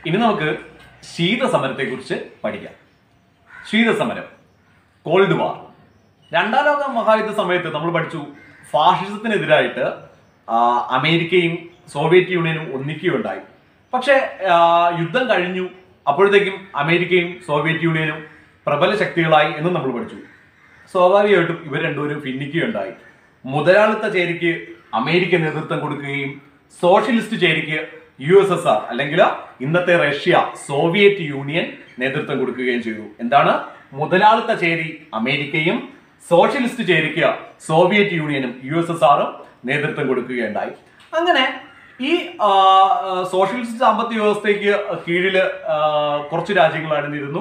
ഇനി നമുക്ക് ശീതസമരത്തെ കുറിച്ച് പഠിക്കാം ശീതസമരം കോൾഡ് വാർ രണ്ടാം ലോക മഹായുദ്ധ സമയത്ത് നമ്മൾ പഠിച്ചു ഫാഷിസത്തിനെതിരായിട്ട് ആ, അമേരിക്കയും സോവിയറ്റ് യൂണിയനും ഒന്നിക്കുകയുണ്ടായി പക്ഷേ ആ, യുദ്ധം കഴിഞ്ഞു അപ്പോഴത്തേക്കും അമേരിക്കയും സോവിയറ്റ് യൂണിയനും പ്രബല ശക്തികളായി എന്നും നമ്മൾ പഠിച്ചു സ്വാഭാവികമായിട്ടും ഇവർ രണ്ടുപേരും ഭിന്നിക്കുകയുണ്ടായി മുതലാളിത്ത ചേരിക്ക് അമേരിക്ക നേതൃത്വം കൊടുക്കുകയും സോഷ്യലിസ്റ്റ് ചേരിക്ക് യു എസ് എസ് ആർ അല്ലെങ്കിൽ ഇന്നത്തെ റഷ്യ സോവിയറ്റ് യൂണിയൻ നേതൃത്വം കൊടുക്കുകയും ചെയ്തു എന്താണ് മുതലാളിത്ത ചേരി അമേരിക്കയും സോഷ്യലിസ്റ്റ് ചേരിക്ക് സോവിയറ്റ് യൂണിയനും യു എസ് എസ് ആറും നേതൃത്വം കൊടുക്കുകയുണ്ടായി അങ്ങനെ ഈ ആ, ആ, സോഷ്യലിസ്റ്റ് സാമ്പത്തിക വ്യവസ്ഥയ്ക്ക് കീഴില് ആ, കുറച്ച് രാജ്യങ്ങൾ അണിനിരുന്നു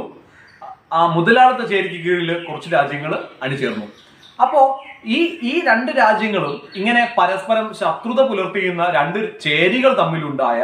ആ മുതലാളിത്ത ചേരിക്ക് കീഴിൽ കുറച്ച് രാജ്യങ്ങൾ അണിചേർന്നു അപ്പോ ഈ ഈ രണ്ട് രാജ്യങ്ങളും ഇങ്ങനെ പരസ്പരം ശത്രുത പുലർത്തിയുന്ന രണ്ട് ചേരികൾ തമ്മിലുണ്ടായ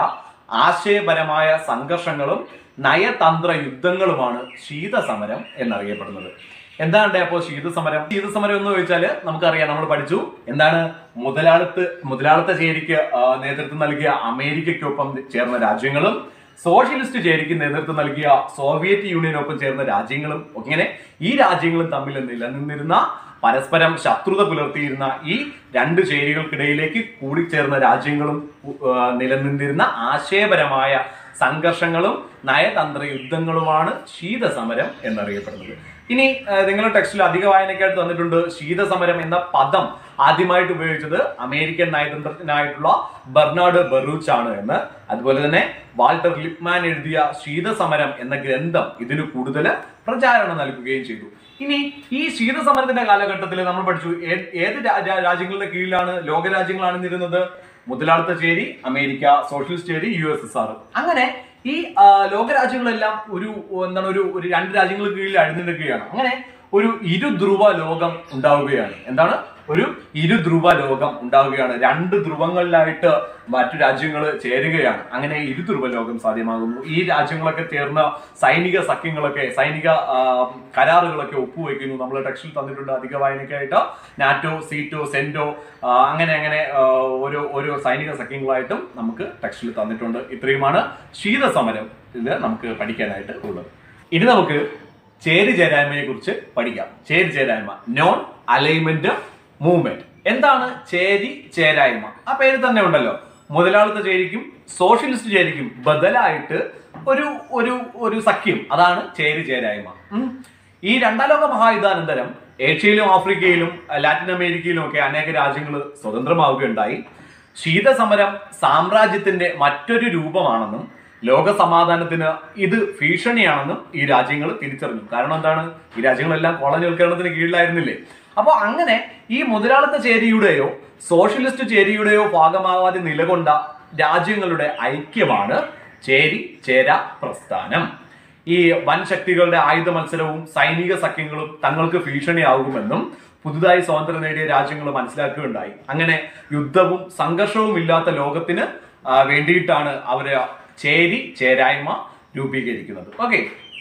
ആശയപരമായ സംഘർഷങ്ങളും നയതന്ത്ര യുദ്ധങ്ങളുമാണ് ശീതസമരം എന്നറിയപ്പെടുന്നത് എന്താണ് അപ്പോൾ ശീതസമരം ശീതസമരം എന്ന് ചോദിച്ചാൽ നമുക്കറിയാം നമ്മൾ പഠിച്ചു എന്താണ് മുതലാളിത്ത് മുതലാളിത്ത ചേരിക്ക് ആ, നേതൃത്വം നൽകിയ അമേരിക്കയ്ക്കൊപ്പം ചേർന്ന രാജ്യങ്ങളും സോഷ്യലിസ്റ്റ് ചേരിക്ക് നേതൃത്വം നൽകിയ സോവിയറ്റ് യൂണിയനൊപ്പം ചേർന്ന രാജ്യങ്ങളും ഇങ്ങനെ ഈ രാജ്യങ്ങളും തമ്മിൽ നിലനിന്നിരുന്ന പരസ്പരം ശത്രുത പുലർത്തിയിരുന്ന ഈ രണ്ട് ചേരികൾക്കിടയിലേക്ക് കൂടിച്ചേർന്ന രാജ്യങ്ങളും ആ, നിലനിന്നിരുന്ന ആശയപരമായ സംഘർഷങ്ങളും നയതന്ത്ര യുദ്ധങ്ങളുമാണ് ശീതസമരം എന്നറിയപ്പെടുന്നത് ഇനി ആ, നിങ്ങളുടെ ടെക്സ്റ്റിൽ അധിക വായനയ്ക്കായിട്ട് തന്നിട്ടുണ്ട് ശീതസമരം എന്ന പദം ആദ്യമായിട്ട് ഉപയോഗിച്ചത് അമേരിക്കൻ നയതന്ത്രജ്ഞനായിട്ടുള്ള ബെർണാഡ് ബെറൂച്ച് ആണ് എന്ന് അതുപോലെ തന്നെ വാൾട്ടർ ലിപ്മാൻ എഴുതിയ ശീതസമരം എന്ന ഗ്രന്ഥം ഇതിന് കൂടുതൽ പ്രചാരണം നൽകുകയും ചെയ്തു ഇനി ഈ ശീതസമരത്തിന്റെ കാലഘട്ടത്തിൽ നമ്മൾ പഠിച്ചു ഏ- ഏത് രാ- രാ- രാജ്യങ്ങളുടെ കീഴിലാണ് ലോകരാജ്യങ്ങളാണ് നിരുന്നത് മുതലാളിത്ത ചേരി അമേരിക്ക സോഷ്യലിസ്റ്റ് ചേരി യു എസ് എസ് ആർ അങ്ങനെ ഈ ആ, ലോകരാജ്യങ്ങളെല്ലാം ഒരു എന്താണ് ഒരു ഒരു രണ്ട് രാജ്യങ്ങൾക്ക് കീഴിൽ അഴിഞ്ഞെടുക്കുകയാണ് അങ്ങനെ ഒരു ഇരുധ്രുവ ലോകം ഉണ്ടാവുകയാണ് എന്താണ് ഒരു ഇരുധ്രുവ ലോകം ഉണ്ടാവുകയാണ് രണ്ട് ധ്രുവങ്ങളിലായിട്ട് മറ്റു രാജ്യങ്ങൾ ചേരുകയാണ് അങ്ങനെ ഇരുധ്രുവ ലോകം സാധ്യമാകുന്നു ഈ രാജ്യങ്ങളൊക്കെ ചേർന്ന സൈനിക സഖ്യങ്ങളൊക്കെ സൈനിക ആ, കരാറുകളൊക്കെ ഒപ്പുവെക്കുന്നു നമ്മൾ ടെക്സ്റ്റിൽ തന്നിട്ടുണ്ട് അധിക വായനയ്ക്കായിട്ട് നാറ്റോ സീറ്റോ സെന്റോ ആ, അങ്ങനെ അങ്ങനെ ആ, ഓരോ ഓരോ സൈനിക സഖ്യങ്ങളായിട്ടും നമുക്ക് ടെക്സ്റ്റിൽ തന്നിട്ടുണ്ട് ഇത്രയുമാണ് ശീതസമരം ഇത് നമുക്ക് പഠിക്കാനായിട്ട് ഉള്ളത് ഇനി നമുക്ക് ചേരി ചേരായ്മയെ കുറിച്ച് പഠിക്കാം ചേരി ചേരായ്മ നോൺ അലൈൻമെന്റ് മൂവ്മെന്റ് എന്താണ് ചേരി ചേരായ്മ ആ പേര് തന്നെ ഉണ്ടല്ലോ മുതലാളിത്ത ചേരിക്കും സോഷ്യലിസ്റ്റ് ചേരിക്കും ബദലായിട്ട് ഒരു ഒരു ഒരു സഖ്യം അതാണ് ചേരി ചേരായ്മ ഉം. ഈ രണ്ടാം ലോക മഹായുദ്ധാനന്തരം ഏഷ്യയിലും ആഫ്രിക്കയിലും അഹ് ലാറ്റിൻ അമേരിക്കയിലും ഒക്കെ അനേക രാജ്യങ്ങൾ സ്വതന്ത്രമാവുകയുണ്ടായി ശീതസമരം സാമ്രാജ്യത്തിന്റെ മറ്റൊരു രൂപമാണെന്നും ലോക സമാധാനത്തിന് ഇത് ഭീഷണിയാണെന്നും ഈ രാജ്യങ്ങൾ തിരിച്ചറിഞ്ഞു കാരണം എന്താണ് ഈ രാജ്യങ്ങളെല്ലാം കോളനിവൽക്കരണത്തിന് കീഴിലായിരുന്നില്ലേ അപ്പോൾ അങ്ങനെ ഈ മുതലാളിത്ത ചേരിയുടെയോ സോഷ്യലിസ്റ്റ് ചേരിയുടെയോ ഭാഗമാവാതെ നിലകൊണ്ട രാജ്യങ്ങളുടെ ഐക്യമാണ് ചേരി ചേര പ്രസ്ഥാനം ഈ വൻ ശക്തികളുടെ ആയുധ മത്സരവും സൈനിക സഖ്യങ്ങളും തങ്ങൾക്ക് ഭീഷണിയാകുമെന്നും പുതുതായി സ്വാതന്ത്ര്യം നേടിയ രാജ്യങ്ങൾ മനസ്സിലാക്കുകയുണ്ടായി അങ്ങനെ യുദ്ധവും സംഘർഷവും ഇല്ലാത്ത ലോകത്തിന് ആ, വേണ്ടിയിട്ടാണ് അവര് ചേരി ചേരായ്മ രൂപീകരിക്കുന്നത് ഓക്കെ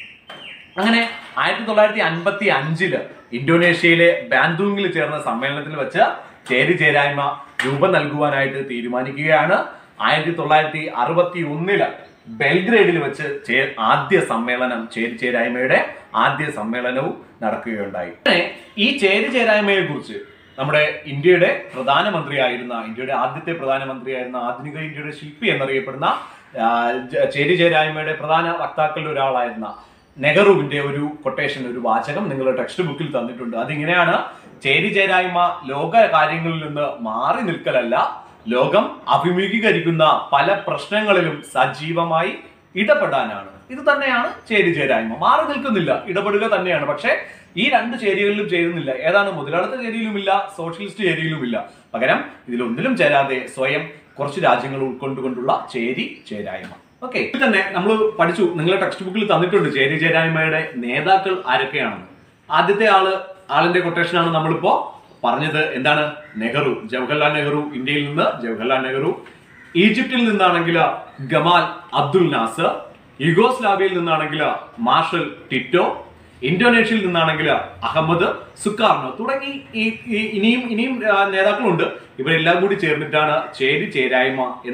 അങ്ങനെ ആയിരത്തി തൊള്ളായിരത്തി അൻപത്തി അഞ്ചില് ഇന്തോനേഷ്യയിലെ ബാന്തൂങ്ങിൽ ചേർന്ന സമ്മേളനത്തിൽ വെച്ച് ചേരി ചേരായ്മ രൂപം നൽകുവാനായിട്ട് തീരുമാനിക്കുകയാണ് ആയിരത്തി തൊള്ളായിരത്തി അറുപത്തി ഒന്നില് ബെൽഗ്രേഡിൽ വെച്ച് ചേ- ആദ്യ സമ്മേളനം ചേരി ചേരായ്മയുടെ ആദ്യ സമ്മേളനവും നടക്കുകയുണ്ടായി അങ്ങനെ ഈ ചേരി ചേരായ്മയെ കുറിച്ച് നമ്മുടെ ഇന്ത്യയുടെ പ്രധാനമന്ത്രിയായിരുന്ന ഇന്ത്യയുടെ ആദ്യത്തെ പ്രധാനമന്ത്രിയായിരുന്ന ആധുനിക ഇന്ത്യയുടെ ശില്പി എന്നറിയപ്പെടുന്ന ആ, ജ- ചേരി ചേരായ്മയുടെ പ്രധാന വക്താക്കളിൽ ഒരാളായിരുന്ന നെഹ്റുവിന്റെ ഒരു കൊട്ടേഷൻ ഒരു വാചകം നിങ്ങളുടെ ടെക്സ്റ്റ് ബുക്കിൽ തന്നിട്ടുണ്ട് അതിങ്ങനെയാണ് ചേരി ചേരായ്മ ലോക കാര്യങ്ങളിൽ നിന്ന് മാറി നിൽക്കലല്ല ലോകം അഭിമുഖീകരിക്കുന്ന പല പ്രശ്നങ്ങളിലും സജീവമായി ഇടപെടാനാണ് ഇത് തന്നെയാണ് ചേരി ചേരായ്മ മാറി നിൽക്കുന്നില്ല ഇടപെടുക തന്നെയാണ് പക്ഷേ ഈ രണ്ട് ചേരികളിലും ചേരുന്നില്ല ഏതാണ് മുതലാളിത്ത ചേരിയിലുമില്ല സോഷ്യലിസ്റ്റ് ചേരിയിലുമില്ല പകരം ഇതിലൊന്നിലും ചേരാതെ സ്വയം കുറച്ച് രാജ്യങ്ങൾ ഉൾക്കൊണ്ടുകൊണ്ടുള്ള ചേരി ചേരായ്മ ഓക്കെ ഇതിൽ തന്നെ നമ്മൾ പഠിച്ചു നിങ്ങളെ ടെക്സ്റ്റ് ബുക്കിൽ തന്നിട്ടുണ്ട് ചേരി ചേരായ്മയുടെ നേതാക്കൾ ആരൊക്കെയാണെന്ന് ആദ്യത്തെ ആള് ആളിന്റെ കൊട്ടേഷനാണ് നമ്മളിപ്പോ പറഞ്ഞത് എന്താണ് നെഹ്റു ജവഹർലാൽ നെഹ്റു ഇന്ത്യയിൽ നിന്ന് ജവഹർലാൽ നെഹ്റു ഈജിപ്തിൽ നിന്നാണെങ്കിൽ ഗമാൽ അബ്ദുൽ നാസർ യുഗോസ്ലാവിയയിൽ നിന്നാണെങ്കിൽ മാർഷൽ ടിറ്റോ ഇന്തോനേഷ്യയിൽ നിന്നാണെങ്കിൽ അഹമ്മദ് സുക്കാർണോ തുടങ്ങി ഈ ഈ ഇനിയും ഇനിയും ആ, നേതാക്കളുണ്ട് ഇവരെല്ലാം കൂടി ചേർന്നിട്ടാണ് ചേരി ചേരായ്മ എന്ന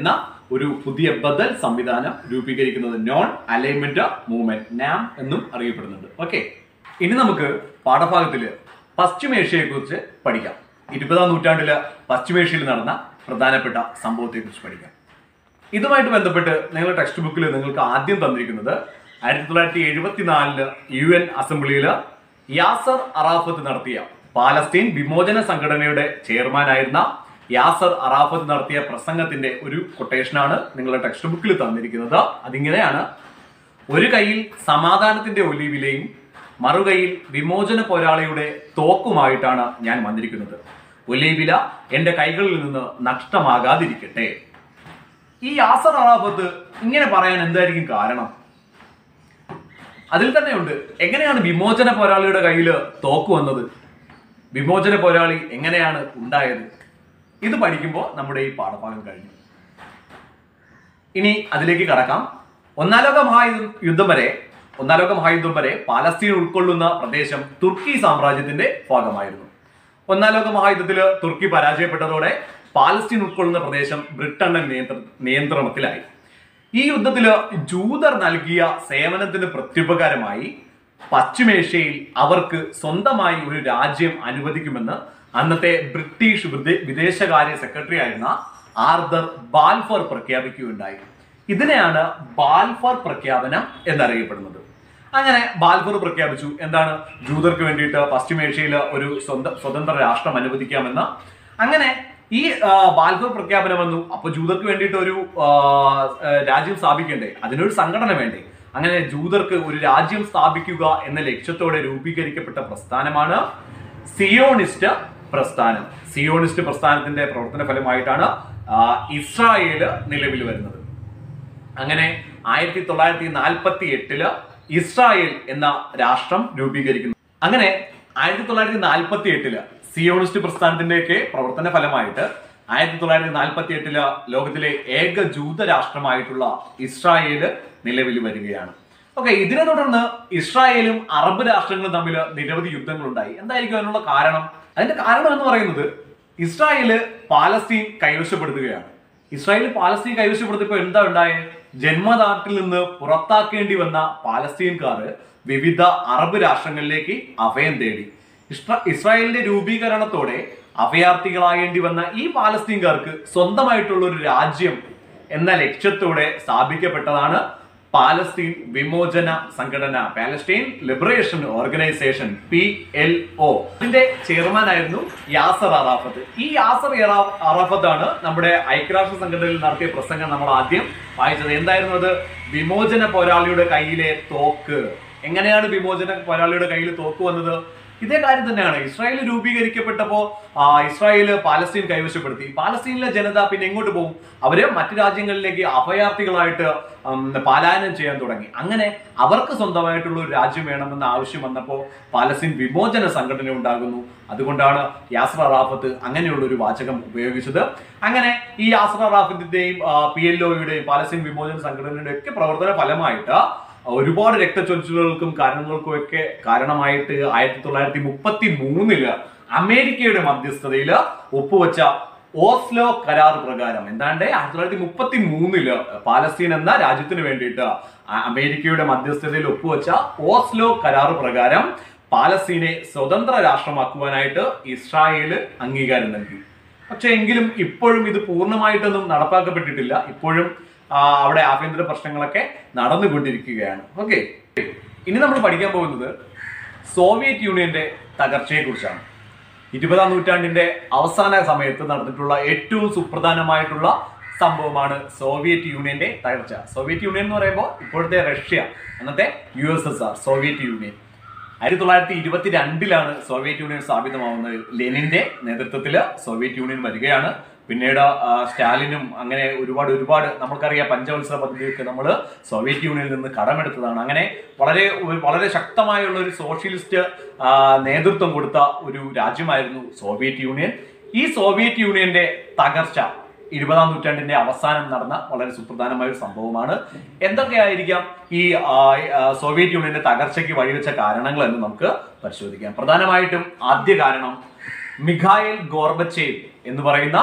ഒരു പുതിയ ബദൽ സംവിധാനം രൂപീകരിക്കുന്നത് നോൺ അലൈൻമെന്റ് മൂവ്മെന്റ് നാം എന്നും അറിയപ്പെടുന്നുണ്ട് ഓക്കെ ഇനി നമുക്ക് പാഠഭാഗത്തില് പശ്ചിമേഷ്യയെ കുറിച്ച് പഠിക്കാം ഇരുപതാം നൂറ്റാണ്ടില് പശ്ചിമേഷ്യയിൽ നടന്ന പ്രധാനപ്പെട്ട സംഭവത്തെ കുറിച്ച് പഠിക്കാം ഇതുമായിട്ട് ബന്ധപ്പെട്ട് നിങ്ങളുടെ ടെക്സ്റ്റ് ബുക്കിൽ നിങ്ങൾക്ക് ആദ്യം തന്നിരിക്കുന്നത് ആയിരത്തി തൊള്ളായിരത്തി എഴുപത്തിനാലില് യു എൻ അസംബ്ലിയിൽ യാസർ അറാഫത്ത് നടത്തിയ പാലസ്തീൻ വിമോചന സംഘടനയുടെ ചെയർമാനായിരുന്ന യാസർ അറാഫത്ത് നടത്തിയ പ്രസംഗത്തിന്റെ ഒരു കൊട്ടേഷനാണ് നിങ്ങളുടെ ടെക്സ്റ്റ് ബുക്കിൽ തന്നിരിക്കുന്നത് അതിങ്ങനെയാണ് ഒരു കൈയിൽ സമാധാനത്തിന്റെ ഒലിവിലയും മറുകൈയിൽ വിമോചന പോരാളിയുടെ തോക്കുമായിട്ടാണ് ഞാൻ വന്നിരിക്കുന്നത് ഒലിവില എന്റെ കൈകളിൽ നിന്ന് നഷ്ടമാകാതിരിക്കട്ടെ ഈ യാസർ അറാഫത്ത് ഇങ്ങനെ പറയാൻ എന്തായിരിക്കും കാരണം അതിൽ തന്നെയുണ്ട് എങ്ങനെയാണ് വിമോചന പോരാളിയുടെ കയ്യിൽ തോക്ക് വന്നത് വിമോചന പോരാളി എങ്ങനെയാണ് ഉണ്ടായത് ഇത് പഠിക്കുമ്പോൾ നമ്മുടെ ഈ പാഠഭാഗം കഴിഞ്ഞു ഇനി അതിലേക്ക് കടക്കാം ഒന്നാം ലോക മഹായുദ്ധം യുദ്ധം വരെ ഒന്നാം ലോക മഹായുദ്ധം വരെ പാലസ്തീൻ ഉൾക്കൊള്ളുന്ന പ്രദേശം തുർക്കി സാമ്രാജ്യത്തിന്റെ ഭാഗമായിരുന്നു ഒന്നാം ലോക മഹായുദ്ധത്തിൽ തുർക്കി പരാജയപ്പെട്ടതോടെ പാലസ്തീൻ ഉൾക്കൊള്ളുന്ന പ്രദേശം ബ്രിട്ടന്റെ നിയന്ത്ര നിയന്ത്രണത്തിലായി ഈ യുദ്ധത്തില് ജൂതർ നൽകിയ സേവനത്തിന് പ്രത്യുപകാരമായി പശ്ചിമേഷ്യയിൽ അവർക്ക് സ്വന്തമായി ഒരു രാജ്യം അനുവദിക്കുമെന്ന് അന്നത്തെ ബ്രിട്ടീഷ് വിദേ- വിദേശകാര്യ സെക്രട്ടറി ആയിരുന്ന ആർദർ ബാൽഫർ പ്രഖ്യാപിക്കുകയുണ്ടായി ഇതിനെയാണ് ബാൽഫർ പ്രഖ്യാപനം എന്നറിയപ്പെടുന്നത് അങ്ങനെ ബാൽഫർ പ്രഖ്യാപിച്ചു എന്താണ് ജൂതർക്ക് വേണ്ടിയിട്ട് പശ്ചിമേഷ്യയിൽ ഒരു സ്വന്തം സ്വതന്ത്ര രാഷ്ട്രം അനുവദിക്കാമെന്ന് അങ്ങനെ ഈ ആ, ബാൽഫർ പ്രഖ്യാപനം വന്നു അപ്പൊ ജൂതർക്ക് വേണ്ടിയിട്ട് ഒരു ആ, ആ, രാജ്യം സ്ഥാപിക്കണ്ടേ അതിനൊരു സംഘടന വേണ്ടേ അങ്ങനെ ജൂതർക്ക് ഒരു രാജ്യം സ്ഥാപിക്കുക എന്ന ലക്ഷ്യത്തോടെ രൂപീകരിക്കപ്പെട്ട പ്രസ്ഥാനമാണ് സിയോണിസ്റ്റ് പ്രസ്ഥാനം സിയോണിസ്റ്റ് പ്രസ്ഥാനത്തിന്റെ പ്രവർത്തന ഫലമായിട്ടാണ് ആ, ഇസ്രായേല് നിലവിൽ വരുന്നത് അങ്ങനെ ആയിരത്തി തൊള്ളായിരത്തി നാൽപ്പത്തി എട്ടില് ഇസ്രായേൽ എന്ന രാഷ്ട്രം രൂപീകരിക്കുന്നു അങ്ങനെ ആയിരത്തി തൊള്ളായിരത്തി നാൽപ്പത്തി എട്ടില് സിയോണിസ്റ്റ് പ്രസ്ഥാനത്തിന്റെയൊക്കെ പ്രവർത്തന ഫലമായിട്ട് ആയിരത്തി തൊള്ളായിരത്തി നാൽപ്പത്തി എട്ടില് ലോകത്തിലെ ഏക ജൂത രാഷ്ട്രമായിട്ടുള്ള ഇസ്രായേല് നിലവിൽ വരികയാണ് ഓക്കെ ഇതിനെ തുടർന്ന് ഇസ്രായേലും അറബ് രാഷ്ട്രങ്ങളും തമ്മിൽ നിരവധി യുദ്ധങ്ങളുണ്ടായി എന്തായിരിക്കും അതിനുള്ള കാരണം അതിന്റെ കാരണം എന്ന് പറയുന്നത് ഇസ്രായേല് പാലസ്തീൻ കൈവശപ്പെടുത്തുകയാണ് ഇസ്രായേൽ പാലസ്തീൻ കൈവശപ്പെടുത്തിയപ്പോ എന്താ ഉണ്ടായത് ജന്മനാട്ടിൽ നിന്ന് പുറത്താക്കേണ്ടി വന്ന പാലസ്തീൻകാർ വിവിധ അറബ് രാഷ്ട്രങ്ങളിലേക്ക് അഭയം തേടി ഇസ്ര- ഇസ്രായേലിന്റെ രൂപീകരണത്തോടെ അഭയാർത്ഥികളാകേണ്ടി വന്ന ഈ പാലസ്തീൻകാർക്ക് സ്വന്തമായിട്ടുള്ള ഒരു രാജ്യം എന്ന ലക്ഷ്യത്തോടെ സ്ഥാപിക്കപ്പെട്ടതാണ് പാലസ്തീൻ വിമോചന സംഘടന Palestine liberation organisation P L O ഇതിന്റെ ചെയർമാൻ ആയിരുന്നു യാസർ അറാഫത്ത് ഈ യാസർ അറാ- അറാഫത്ത് ആണ് നമ്മുടെ ഐക്യരാഷ്ട്ര സംഘടനയിൽ നടത്തിയ പ്രസംഗം നമ്മൾ ആദ്യം വായിച്ചത് എന്തായിരുന്നു അത് വിമോചന പോരാളിയുടെ കയ്യിലെ തോക്ക് എങ്ങനെയാണ് വിമോചന പോരാളിയുടെ കയ്യിൽ തോക്ക് വന്നത് ഇതേ കാര്യം തന്നെയാണ് ഇസ്രായേൽ രൂപീകരിക്കപ്പെട്ടപ്പോ ആ, ഇസ്രായേൽ പാലസ്തീൻ കൈവശപ്പെടുത്തി പാലസ്തീനിലെ ജനത പിന്നെ എങ്ങോട്ട് പോകും അവര് മറ്റു രാജ്യങ്ങളിലേക്ക് അഭയാർത്ഥികളായിട്ട് ഉം, പലായനം ചെയ്യാൻ തുടങ്ങി അങ്ങനെ അവർക്ക് സ്വന്തമായിട്ടുള്ള ഒരു രാജ്യം വേണമെന്ന ആവശ്യം വന്നപ്പോൾ പാലസ്തീൻ വിമോചന സംഘടന ഉണ്ടാകുന്നു അതുകൊണ്ടാണ് യാസർ അറാഫത്ത് അങ്ങനെയുള്ള ഒരു വാചകം ഉപയോഗിച്ചത് അങ്ങനെ ഈ യാസർ അറാഫത്തിന്റെയും പി എൽ ഒയുടെയും പാലസ്തീൻ വിമോചന സംഘടനയുടെ ഒക്കെ പ്രവർത്തന ഫലമായിട്ട് ഒരുപാട് രക്തച്ചൊരിച്ചിലുകൾക്കും കാരണങ്ങൾക്കും ഒക്കെ കാരണമായിട്ട് ആയിരത്തി തൊള്ളായിരത്തി മുപ്പത്തി മൂന്നില് അമേരിക്കയുടെ മധ്യസ്ഥതയിൽ ഒപ്പുവെച്ച ഓസ്ലോ കരാർ പ്രകാരം എന്താണ്ട് ആയിരത്തി തൊള്ളായിരത്തി മുപ്പത്തി മൂന്നില് പാലസ്തീൻ എന്ന രാജ്യത്തിന് വേണ്ടിയിട്ട് ആ അമേരിക്കയുടെ മധ്യസ്ഥതയിൽ ഒപ്പുവെച്ച ഓസ്ലോ കരാർ പ്രകാരം പാലസ്തീനെ സ്വതന്ത്ര രാഷ്ട്രമാക്കുവാനായിട്ട് ഇസ്രായേല് അംഗീകാരം നൽകി പക്ഷെ എങ്കിലും ഇപ്പോഴും ഇത് പൂർണ്ണമായിട്ടൊന്നും നടപ്പാക്കപ്പെട്ടിട്ടില്ല ഇപ്പോഴും ആ, അവിടെ ആഭ്യന്തര പ്രശ്നങ്ങളൊക്കെ നടന്നുകൊണ്ടിരിക്കുകയാണ് ഓക്കെ ഇനി നമ്മൾ പഠിക്കാൻ പോകുന്നത് സോവിയറ്റ് യൂണിയന്റെ തകർച്ചയെ കുറിച്ചാണ് ഇരുപതാം നൂറ്റാണ്ടിന്റെ അവസാന സമയത്ത് നടന്നിട്ടുള്ള ഏറ്റവും സുപ്രധാനമായിട്ടുള്ള സംഭവമാണ് സോവിയറ്റ് യൂണിയന്റെ തകർച്ച സോവിയറ്റ് യൂണിയൻ എന്ന് പറയുമ്പോൾ ഇപ്പോഴത്തെ റഷ്യ അന്നത്തെ U S S R Soviet union ആയിരത്തി തൊള്ളായിരത്തി ഇരുപത്തി രണ്ടിലാണ് സോവിയറ്റ് യൂണിയൻ സ്ഥാപിതമാവുന്നത് ലെനിന്റെ നേതൃത്വത്തിൽ സോവിയറ്റ് യൂണിയൻ വരികയാണ് പിന്നീട് ആ, സ്റ്റാലിനും അങ്ങനെ ഒരുപാട് ഒരുപാട് നമുക്കറിയാം പഞ്ചവത്സര പദ്ധതിയൊക്കെ നമ്മൾ സോവിയറ്റ് യൂണിയനിൽ നിന്ന് കടമെടുത്തതാണ് അങ്ങനെ വളരെ ഒരു- വളരെ ശക്തമായുള്ള ഒരു സോഷ്യലിസ്റ്റ് ആ, നേതൃത്വം കൊടുത്ത ഒരു രാജ്യമായിരുന്നു സോവിയറ്റ് യൂണിയൻ ഈ സോവിയറ്റ് യൂണിയന്റെ തകർച്ച ഇരുപതാം നൂറ്റാണ്ടിന്റെ അവസാനം നടന്ന വളരെ സുപ്രധാനമായ ഒരു സംഭവമാണ് എന്തൊക്കെയായിരിക്കാം ഈ ആ, ആ, സോവിയറ്റ് യൂണിയന്റെ തകർച്ചയ്ക്ക് വഴിവെച്ച കാരണങ്ങൾ എന്ന് നമുക്ക് പരിശോധിക്കാം പ്രധാനമായിട്ടും ആദ്യ കാരണം മിഖായേൽ ഗോർബച്ചേവ് എന്ന് പറയുന്ന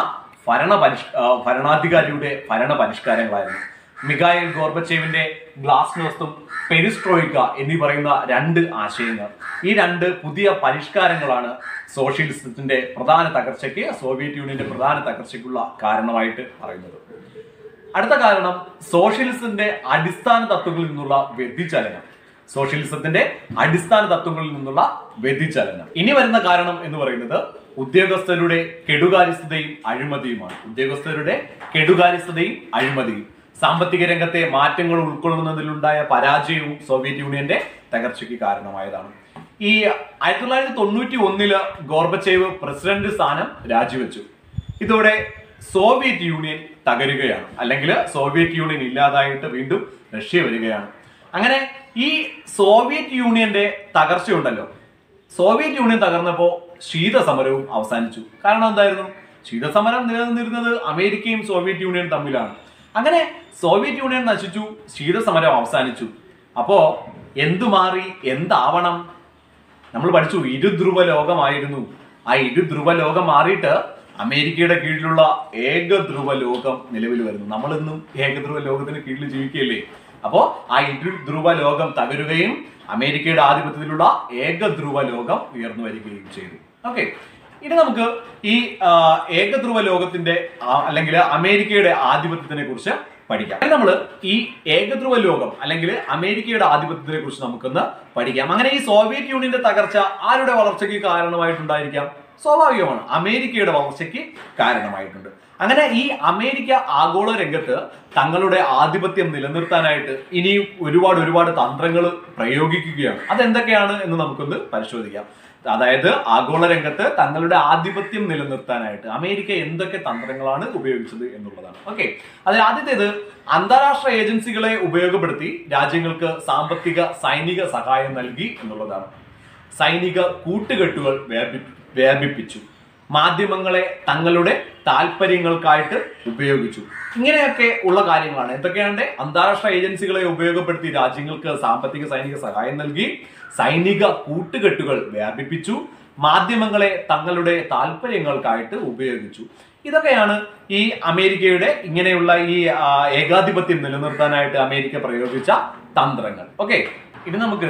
ഭരണ പരിഷ് ആ, ഭരണാധികാരിയുടെ ഭരണ പരിഷ്കാരങ്ങളായിരുന്നു മിഖായിൽ ഗോർബച്ചേവിന്റെ ഗ്ലാസ്നോസ്തും പെരിസ്ട്രോയിക്ക എന്നീ പറയുന്ന രണ്ട് ആശയങ്ങൾ ഈ രണ്ട് പുതിയ പരിഷ്കാരങ്ങളാണ് സോഷ്യലിസത്തിന്റെ പ്രധാന തകർച്ചയ്ക്ക് സോവിയറ്റ് യൂണിയന്റെ പ്രധാന തകർച്ചയ്ക്കുള്ള കാരണമായിട്ട് പറയുന്നത് അടുത്ത കാരണം സോഷ്യലിസത്തിന്റെ അടിസ്ഥാന തത്വങ്ങളിൽ നിന്നുള്ള വ്യതിചലനം സോഷ്യലിസത്തിന്റെ അടിസ്ഥാന തത്വങ്ങളിൽ നിന്നുള്ള വ്യതിചലനം ഇനി വരുന്ന കാരണം എന്ന് പറയുന്നത് ഉദ്യോഗസ്ഥരുടെ കെടുകാര്യസ്ഥതയും അഴിമതിയുമാണ് ഉദ്യോഗസ്ഥരുടെ കെടുകാര്യസ്ഥതയും അഴിമതിയും സാമ്പത്തിക രംഗത്തെ മാറ്റങ്ങൾ ഉൾക്കൊള്ളുന്നതിലുണ്ടായ പരാജയവും സോവിയറ്റ് യൂണിയന്റെ തകർച്ചയ്ക്ക് കാരണമായതാണ് ഈ ആയിരത്തി തൊള്ളായിരത്തി തൊണ്ണൂറ്റി ഒന്നില് ഗോർബച്ചേവ് പ്രസിഡന്റ് സ്ഥാനം രാജിവെച്ചു ഇതോടെ സോവിയറ്റ് യൂണിയൻ തകരുകയാണ് അല്ലെങ്കിൽ സോവിയറ്റ് യൂണിയൻ ഇല്ലാതായിട്ട് വീണ്ടും റഷ്യ വരികയാണ് അങ്ങനെ ഈ സോവിയറ്റ് യൂണിയന്റെ തകർച്ചയുണ്ടല്ലോ സോവിയറ്റ് യൂണിയൻ തകർന്നപ്പോൾ ശീതസമരവും അവസാനിച്ചു കാരണം എന്തായിരുന്നു ശീതസമരം നിലനിന്നിരുന്നത് അമേരിക്കയും സോവിയറ്റ് യൂണിയൻ തമ്മിലാണ് അങ്ങനെ സോവിയറ്റ് യൂണിയൻ നശിച്ചു ശീതസമരം അവസാനിച്ചു അപ്പോ എന്തു മാറി എന്താവണം നമ്മൾ പഠിച്ചു ഇരുധ്രുവ ലോകമായിരുന്നു ആ ഇരുധ്രുവ ലോകം മാറിയിട്ട് അമേരിക്കയുടെ കീഴിലുള്ള ഏകധ്രുവ ലോകം നിലവിൽ വരുന്നു നമ്മൾ ഇന്നും ഏകധ്രുവ ലോകത്തിന് കീഴിൽ ജീവിക്കുകയല്ലേ അപ്പോ ആ ഇരുധ്രുവ ലോകം തകരുകയും അമേരിക്കയുടെ ആധിപത്യത്തിലുള്ള ഏകധ്രുവ ലോകം ഉയർന്നു വരികയും ചെയ്തു ഓക്കെ ഇനി നമുക്ക് ഈ ആ, ഏകധ്രുവ ലോകത്തിന്റെ ആ, അല്ലെങ്കിൽ അമേരിക്കയുടെ ആധിപത്യത്തിനെ കുറിച്ച് പഠിക്കാം നമ്മൾ ഈ ഏകധ്രുവ ലോകം അല്ലെങ്കിൽ അമേരിക്കയുടെ ആധിപത്യത്തിനെ കുറിച്ച് നമുക്കൊന്ന് പഠിക്കാം അങ്ങനെ ഈ സോവിയറ്റ് യൂണിയന്റെ തകർച്ച ആരുടെ വളർച്ചയ്ക്ക് കാരണമായിട്ടുണ്ടായിരിക്കാം സ്വാഭാവികമാണ് അമേരിക്കയുടെ വളർച്ചയ്ക്ക് കാരണമായിട്ടുണ്ട് അങ്ങനെ ഈ അമേരിക്ക ആഗോള രംഗത്ത് തങ്ങളുടെ ആധിപത്യം നിലനിർത്താനായിട്ട് ഇനിയും ഒരുപാട് ഒരുപാട് തന്ത്രങ്ങൾ പ്രയോഗിക്കുകയാണ് അതെന്തൊക്കെയാണ് എന്ന് നമുക്കൊന്ന് പരിശോധിക്കാം അതായത് ആഗോള രംഗത്ത് തങ്ങളുടെ ആധിപത്യം നിലനിർത്താനായിട്ട് അമേരിക്ക എന്തൊക്കെ തന്ത്രങ്ങളാണ് ഉപയോഗിച്ചത് എന്നുള്ളതാണ് ഓക്കെ അതിൽ ആദ്യത്തേത് അന്താരാഷ്ട്ര ഏജൻസികളെ ഉപയോഗപ്പെടുത്തി രാജ്യങ്ങൾക്ക് സാമ്പത്തിക സൈനിക സഹായം നൽകി എന്നുള്ളതാണ് സൈനിക കൂട്ടുകെട്ടുകൾ വ്യാപി വ്യാപിപ്പിച്ചു മാധ്യമങ്ങളെ തങ്ങളുടെ താല്പര്യങ്ങൾക്കായിട്ട് ഉപയോഗിച്ചു ഇങ്ങനെയൊക്കെ ഉള്ള കാര്യങ്ങളാണ് എന്തൊക്കെയാണ് അന്താരാഷ്ട്ര ഏജൻസികളെ ഉപയോഗപ്പെടുത്തി രാജ്യങ്ങൾക്ക് സാമ്പത്തിക സൈനിക സഹായം നൽകി സൈനിക കൂട്ടുകെട്ടുകൾ വ്യാപിപ്പിച്ചു മാധ്യമങ്ങളെ തങ്ങളുടെ താല്പര്യങ്ങൾക്കായിട്ട് ഉപയോഗിച്ചു ഇതൊക്കെയാണ് ഈ അമേരിക്കയുടെ ഇങ്ങനെയുള്ള ഈ ആ, ഏകാധിപത്യം നിലനിർത്താനായിട്ട് അമേരിക്ക പ്രയോഗിച്ച തന്ത്രങ്ങൾ ഓക്കെ ഇനി നമുക്ക്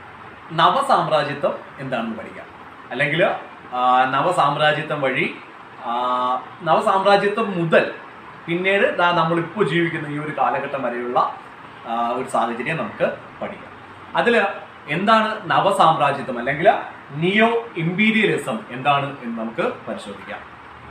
നവസാമ്രാജ്യത്വം എന്താണെന്ന് പഠിക്കാം അല്ലെങ്കിൽ നവസാമ്രാജ്യത്വം വഴി ആ, നവസാമ്രാജ്യത്വം മുതൽ പിന്നീട് ദാ നമ്മളിപ്പോൾ ജീവിക്കുന്ന ഈ ഒരു കാലഘട്ടം വരെയുള്ള ആ, ഒരു സാഹചര്യം നമുക്ക് പഠിക്കാം അതിൽ എന്താണ് നവസാമ്രാജ്യത്വം അല്ലെങ്കിൽ നിയോ ഇമ്പീരിയലിസം എന്താണ് എന്ന് നമുക്ക് പരിശോധിക്കാം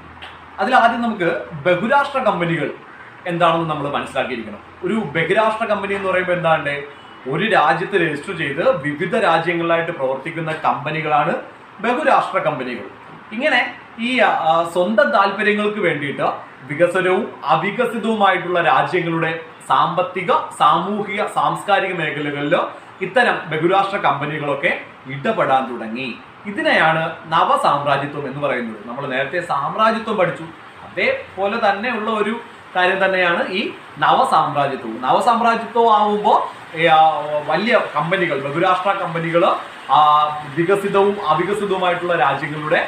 അതിൽ ആദ്യം നമുക്ക് ബഹുരാഷ്ട്ര കമ്പനികൾ എന്താണെന്ന് നമ്മൾ മനസ്സിലാക്കിയിരിക്കണം ഒരു ബഹുരാഷ്ട്ര കമ്പനി എന്ന് പറയുമ്പോൾ എന്താണ്ട് ഒരു രാജ്യത്ത് രജിസ്റ്റർ ചെയ്ത് വിവിധ രാജ്യങ്ങളിലായിട്ട് പ്രവർത്തിക്കുന്ന കമ്പനികളാണ് ബഹുരാഷ്ട്ര കമ്പനികൾ ഇങ്ങനെ ഈ ആ, സ്വന്തം താല്പര്യങ്ങൾക്ക് വേണ്ടിയിട്ട് വികസനവും അവികസിതവുമായിട്ടുള്ള രാജ്യങ്ങളുടെ സാമ്പത്തിക സാമൂഹിക സാംസ്കാരിക മേഖലകളിൽ ഇത്തരം ബഹുരാഷ്ട്ര കമ്പനികളൊക്കെ ഇടപെടാൻ തുടങ്ങി ഇതിനെയാണ് നവസാമ്രാജ്യത്വം എന്ന് പറയുന്നത് നമ്മൾ നേരത്തെ സാമ്രാജ്യത്വം പഠിച്ചു അതേപോലെ തന്നെയുള്ള ഒരു കാര്യം തന്നെയാണ് ഈ നവസാമ്രാജ്യത്വവും നവസാമ്രാജ്യത്വം ആവുമ്പോൾ വലിയ കമ്പനികൾ ബഹുരാഷ്ട്ര കമ്പനികൾ വികസിതവും അവികസിതവുമായിട്ടുള്ള രാജ്യങ്ങളുടെ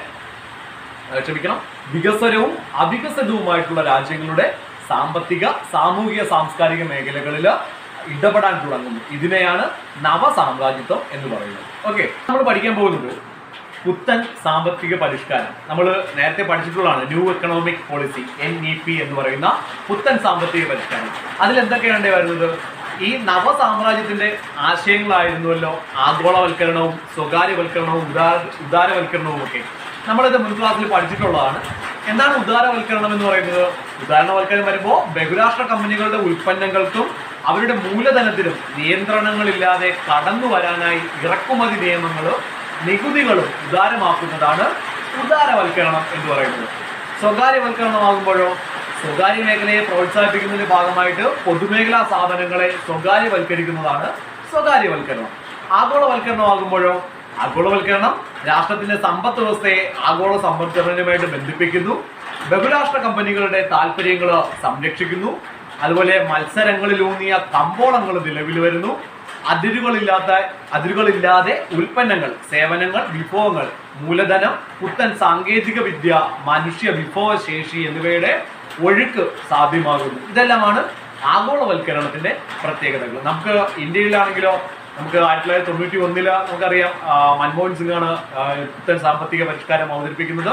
ഏഹ് ക്ഷമിക്കണം വികസനവും അവികസിതവുമായിട്ടുള്ള രാജ്യങ്ങളുടെ സാമ്പത്തിക സാമൂഹിക സാംസ്കാരിക മേഖലകളിൽ ഇടപെടാൻ തുടങ്ങുന്നു ഇതിനെയാണ് നവസാമ്രാജ്യത്വം എന്ന് പറയുന്നത് ഓക്കെ നമ്മൾ പഠിക്കാൻ പോകുന്നത് പുത്തൻ സാമ്പത്തിക പരിഷ്കാരം നമ്മൾ നേരത്തെ പഠിച്ചിട്ടുള്ളതാണ് new economic policy N E P എന്ന് പറയുന്ന പുത്തൻ സാമ്പത്തിക പരിഷ്കാരം അതിൽ എന്തൊക്കെയാണ് വരുന്നത് ഈ നവസാമ്രാജ്യത്തിന്റെ ആശയങ്ങളായിരുന്നുവല്ലോ ആഗോളവൽക്കരണവും സ്വകാര്യവൽക്കരണവും ഉദാര ഉദാരവൽക്കരണവും ഒക്കെ നമ്മളിത് മുൻ ക്ലാസ്സിൽ പഠിച്ചിട്ടുള്ളതാണ് എന്താണ് ഉദാരവൽക്കരണം എന്ന് പറയുന്നത് ഉദാഹരണവൽക്കരണം വരുമ്പോൾ ബഹുരാഷ്ട്ര കമ്പനികളുടെ ഉൽപ്പന്നങ്ങൾക്കും അവരുടെ മൂലധനത്തിനും നിയന്ത്രണങ്ങളില്ലാതെ കടന്നു വരാനായി ഇറക്കുമതി നിയമങ്ങളും നികുതികളും ഉദാരമാക്കുന്നതാണ് ഉദാരവൽക്കരണം എന്ന് പറയുന്നത് സ്വകാര്യവൽക്കരണമാകുമ്പോഴോ സ്വകാര്യ മേഖലയെ പ്രോത്സാഹിപ്പിക്കുന്നതിന്റെ ഭാഗമായിട്ട് പൊതുമേഖലാ സാധനങ്ങളെ സ്വകാര്യവൽക്കരിക്കുന്നതാണ് സ്വകാര്യവൽക്കരണം ആഗോളവൽക്കരണമാകുമ്പോഴോ ആഗോളവൽക്കരണം രാഷ്ട്രത്തിന്റെ സമ്പദ് വ്യവസ്ഥയെ ആഗോള സമ്പദ്ഘടനയുമായിട്ട് ബന്ധിപ്പിക്കുന്നു ബഹുരാഷ്ട്ര കമ്പനികളുടെ താല്പര്യങ്ങൾ സംരക്ഷിക്കുന്നു അതുപോലെ മത്സരങ്ങളിലൂന്നിയ കമ്പോളങ്ങൾ നിലവിൽ വരുന്നു അതിരുകളില്ലാത്ത അതിരുകളില്ലാതെ ഉൽപ്പന്നങ്ങൾ സേവനങ്ങൾ വിഭവങ്ങൾ മൂലധനം പുത്തൻ സാങ്കേതിക വിദ്യ മനുഷ്യ വിഭവശേഷി എന്നിവയുടെ ഒഴുക്ക് സാധ്യമാകുന്നു ഇതെല്ലാമാണ് ആഗോളവൽക്കരണത്തിന്റെ പ്രത്യേകതകൾ നമുക്ക് ഇന്ത്യയിലാണെങ്കിലോ നമുക്ക് ആയിരത്തി തൊള്ളായിരത്തി തൊണ്ണൂറ്റി ഒന്നില് നമുക്കറിയാം ആ, മൻമോഹൻ സിംഗ് ആണ് ആ, പുത്തൻ സാമ്പത്തിക പരിഷ്കാരം അവതരിപ്പിക്കുന്നത്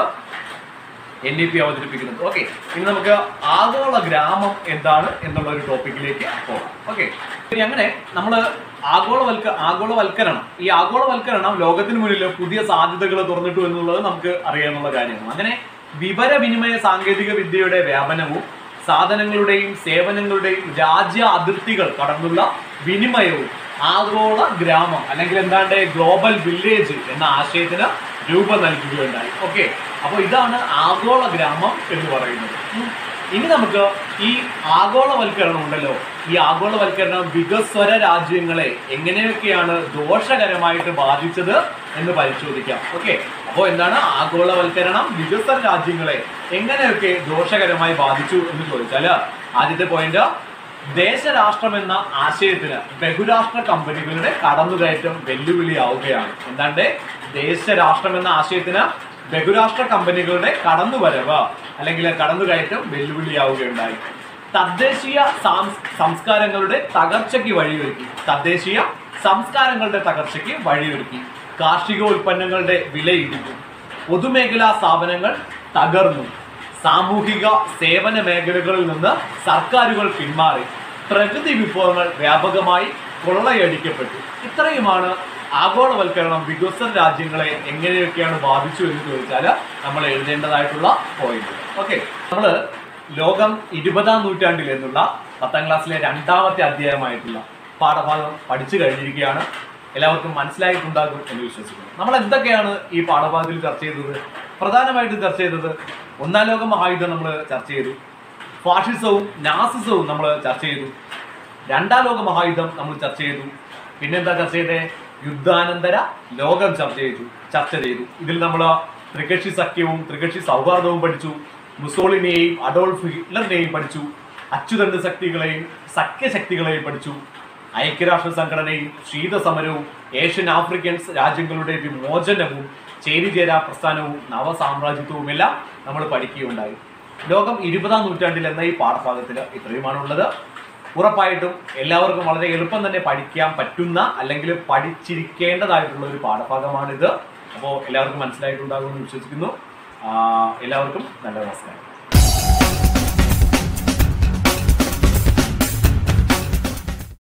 എൻ ഇ പി അവതരിപ്പിക്കുന്നത് ഓക്കെ ഇനി നമുക്ക് ആഗോള ഗ്രാമം എന്താണ് എന്നുള്ള ഒരു ടോപ്പിക്കിലേക്ക് പോകാം ഓക്കെ ഇനി അങ്ങനെ നമ്മൾ ആഗോളവൽക്ക ആഗോളവൽക്കരണം ഈ ആഗോളവൽക്കരണം ലോകത്തിന് മുന്നിൽ പുതിയ സാധ്യതകൾ തുറന്നിട്ടു എന്നുള്ളത് നമുക്ക് അറിയാവുന്ന കാര്യമാണ് അങ്ങനെ വിവരവിനിമയ സാങ്കേതിക വിദ്യയുടെ വ്യാപനവും സാധനങ്ങളുടെയും സേവനങ്ങളുടെയും രാജ്യ അതിർത്തികൾ കടന്നുള്ള വിനിമയവും ആഗോള ഗ്രാമം അല്ലെങ്കിൽ എന്താണ്ട് ഗ്ലോബൽ വില്ലേജ് എന്ന ആശയത്തിന് രൂപം നൽകുകയുണ്ടായി ഓക്കെ അപ്പോൾ ഇതാണ് ആഗോള ഗ്രാമം എന്ന് പറയുന്നത് ഉം. ഇനി നമുക്ക് ഈ ആഗോളവൽക്കരണം ഉണ്ടല്ലോ ഈ ആഗോളവൽക്കരണം വികസ്വര രാജ്യങ്ങളെ എങ്ങനെയൊക്കെയാണ് ദോഷകരമായിട്ട് ബാധിച്ചത് എന്ന് പരിശോധിക്കാം ഓക്കെ അപ്പോൾ എന്താണ് ആഗോളവൽക്കരണം വികസ്വര രാജ്യങ്ങളെ എങ്ങനെയൊക്കെ ദോഷകരമായി ബാധിച്ചു എന്ന് ചോദിച്ചാൽ ആദ്യത്തെ പോയിന്റ് ദേശരാഷ്ട്രം എന്ന ആശയത്തിന് ബഹുരാഷ്ട്ര കമ്പനികളുടെ കടന്നുകയറ്റം വെല്ലുവിളിയാവുകയാണ് എന്താണ്ട് ദേശരാഷ്ട്രം എന്ന ആശയത്തിന് ബഹുരാഷ്ട്ര കമ്പനികളുടെ കടന്നുവരവ് അല്ലെങ്കിൽ കടന്നുകയറ്റം വെല്ലുവിളിയാവുകയുണ്ടായി തദ്ദേശീയ സാംസ്- സംസ്കാരങ്ങളുടെ തകർച്ചയ്ക്ക് വഴിയൊരുക്കി തദ്ദേശീയ സംസ്കാരങ്ങളുടെ തകർച്ചയ്ക്ക് വഴിയൊരുക്കി കാർഷിക ഉൽപ്പന്നങ്ങളുടെ വിലയിടിഞ്ഞു പൊതുമേഖലാ സ്ഥാപനങ്ങൾ തകർന്നു സാമൂഹിക സേവന മേഖലകളിൽ നിന്ന് സർക്കാരുകൾ പിന്മാറി പ്രകൃതി വിഭവങ്ങൾ വ്യാപകമായി കൊള്ളയടിക്കപ്പെട്ടു ഇത്രയുമാണ് ആഗോളവൽക്കരണം വികസന രാജ്യങ്ങളെ എങ്ങനെയൊക്കെയാണ് ബാധിച്ചു എന്ന് ചോദിച്ചാൽ നമ്മൾ എഴുതേണ്ടതായിട്ടുള്ള പോയിന്റ് ഓക്കെ നമ്മൾ ലോകം ഇരുപതാം നൂറ്റാണ്ടിൽ എന്നുള്ള പത്താം ക്ലാസ്സിലെ രണ്ടാമത്തെ അധ്യായമായിട്ടുള്ള പാഠഭാഗം പഠിച്ചു കഴിഞ്ഞിരിക്കുകയാണ് എല്ലാവർക്കും മനസ്സിലായിട്ടുണ്ടാകും എന്ന് വിശ്വസിക്കുന്നു നമ്മൾ എന്തൊക്കെയാണ് ഈ പാഠഭാഗത്തിൽ ചർച്ച ചെയ്തത് പ്രധാനമായിട്ടും ചർച്ച ചെയ്തത് ഒന്നാം ലോക മഹായുദ്ധം നമ്മൾ ചർച്ച ചെയ്തു ഫാഷിസവും നാസിസവും നമ്മൾ ചർച്ച ചെയ്തു രണ്ടാം ലോക മഹായുദ്ധം നമ്മൾ ചർച്ച ചെയ്തു പിന്നെന്താ ചർച്ച ചെയ്തേ യുദ്ധാനന്തര ലോകം ചർച്ച ചെയ്തു ചർച്ച ചെയ്തു ഇതിൽ നമ്മൾ ത്രികക്ഷി സഖ്യവും ത്രികക്ഷി സൗഹാർദ്ദവും പഠിച്ചു മുസോളിനെയും അഡോൾഫ് ഹിറ്റ്ലറിനെയും പഠിച്ചു അച്ചുതണ്ട് ശക്തികളെയും സഖ്യശക്തികളെയും പഠിച്ചു ഐക്യരാഷ്ട്ര സംഘടനയും ശീതസമരവും ഏഷ്യൻ ആഫ്രിക്കൻസ് രാജ്യങ്ങളുടെ വിമോചനവും ചേരിചേരാ പ്രസ്ഥാനവും നവസാമ്രാജ്യത്വവും എല്ലാം നമ്മൾ പഠിക്കുകയുണ്ടായി ലോകം ഇരുപതാം നൂറ്റാണ്ടിൽ എന്ന ഈ പാഠഭാഗത്തിൽ ഇത്രയുമാണുള്ളത് ഉറപ്പായിട്ടും എല്ലാവർക്കും വളരെ എളുപ്പം തന്നെ പഠിക്കാൻ പറ്റുന്ന അല്ലെങ്കിൽ പഠിച്ചിരിക്കേണ്ടതായിട്ടുള്ള ഒരു പാഠഭാഗമാണിത് അപ്പോൾ എല്ലാവർക്കും മനസ്സിലായിട്ടുണ്ടാകുമെന്ന് വിശ്വസിക്കുന്നു ആ, എല്ലാവർക്കും നല്ല നമസ്കാരം